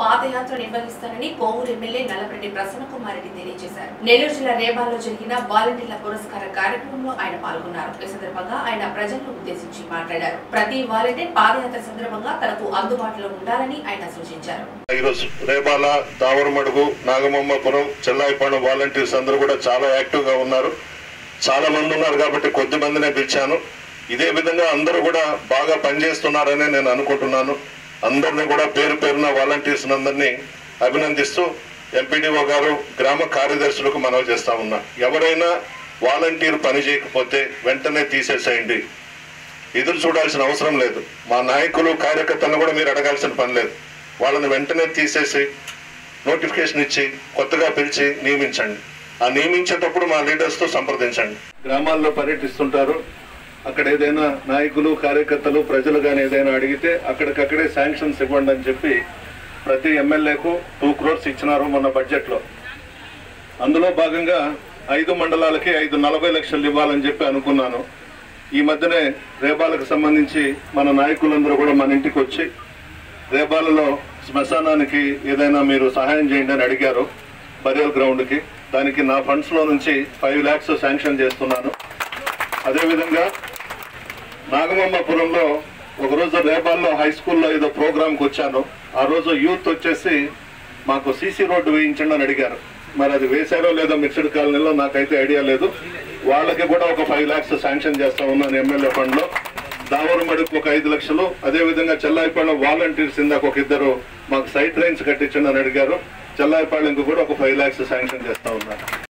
పాదయాత్ర నిర్వహిస్తానని కోవూరు ఎమ్మెల్యే నల్లపరెడ్డి ప్రసన్న కుమార్ రెడ్డి తెలియజేశారు నెల్లూరు జిల్లా రేబాల్లో జరిగిన వాలంటీర్ల పురస్కార కార్యక్రమంలో ఆయన పాల్గొన్నారు ఈ సందర్భంగా ఆయన ప్రజలను ఉద్దేశించి మాట్లాడారు ప్రతి వాలంటీర్ పాదయాత్ర సందర్భంగా తనకు అందుబాటులో ఉండాలని ఆయన సూచించారు ఈరోజు రేపాల దావరమడుగు నాగమమ్మపురం చెల్లాయిపాడు వాలంటీర్స్ అందరూ కూడా చాలా యాక్టివ్ గా ఉన్నారు చాలా మంది ఉన్నారు కాబట్టి కొద్ది మందినే పిలిచాను ఇదే విధంగా అందరూ కూడా బాగా పనిచేస్తున్నారని నేను అనుకుంటున్నాను అందరినీ కూడా పేరు పేరున వాలంటీర్స్ అందరినీ అభినందిస్తూ ఎంపీడీఓ గారు గ్రామ కార్యదర్శులకు మనవి చేస్తా ఉన్నా ఎవరైనా వాలంటీర్ పని చేయకపోతే వెంటనే తీసేసేయండి ఎదురు చూడాల్సిన అవసరం లేదు మా నాయకులు కార్యకర్తలను కూడా మీరు అడగాల్సిన పని లేదు వాళ్ళని వెంటనే తీసేసి నోటిఫికేషన్ ఇచ్చి కొత్తగా పిలిచి నియమించండి ఆ నియమించేటప్పుడు మా లీడర్స్ తో సంప్రదించండి గ్రామాల్లో పర్యటిస్తుంటారు అక్కడ ఏదైనా నాయకులు కార్యకర్తలు ప్రజలు కానీ ఏదైనా అడిగితే అక్కడికక్కడే శాంక్షన్స్ ఇవ్వండి అని చెప్పి ప్రతి ఎమ్మెల్యేకు టూ క్రోర్స్ ఇచ్చినారు మొన్న బడ్జెట్ లో అందులో భాగంగా ఐదు మండలాలకి ఐదు నలభై లక్షలు ఇవ్వాలని చెప్పి అనుకున్నాను ఈ మధ్యనే రేబాలకు సంబంధించి మన నాయకులందరూ కూడా మన ఇంటికి వచ్చి రేబాలలో శ్మశానానికి ఏదైనా మీరు సహాయం చేయండి అని అడిగారు బరియల్ గ్రౌండ్కి దానికి నా ఫండ్స్లో నుంచి ఫైవ్ ల్యాక్స్ శాంక్షన్ చేస్తున్నాను అదేవిధంగా నాగమమ్మపురంలో ఒకరోజు రేపాల్లో హై స్కూల్లో ఏదో ప్రోగ్రామ్కి వచ్చాను ఆ రోజు యూత్ వచ్చేసి మాకు సీసీ రోడ్డు వేయించండి అని అడిగారు మరి అది వేశారో లేదో మిక్స్డ్ కాలనీలో నాకైతే ఐడియా లేదు వాళ్ళకి కూడా ఒక ఫైవ్ ల్యాక్స్ శాంక్షన్ చేస్తా ఉన్నాను ఎమ్మెల్యే ఫండ్ లో దావరమడికి ఒక ఐదు లక్షలు అదే విధంగా చెల్లాయిపాళెం వాలంటీర్స్ ఇందాక ఒక ఇద్దరు మాకు సైట్ లైన్స్ కట్టించండి అని అడిగారు చెల్లాయిపాళెంకి కూడా ఒక ఫైవ్ ల్యాక్స్ శాంక్షన్ చేస్తా ఉన్నాను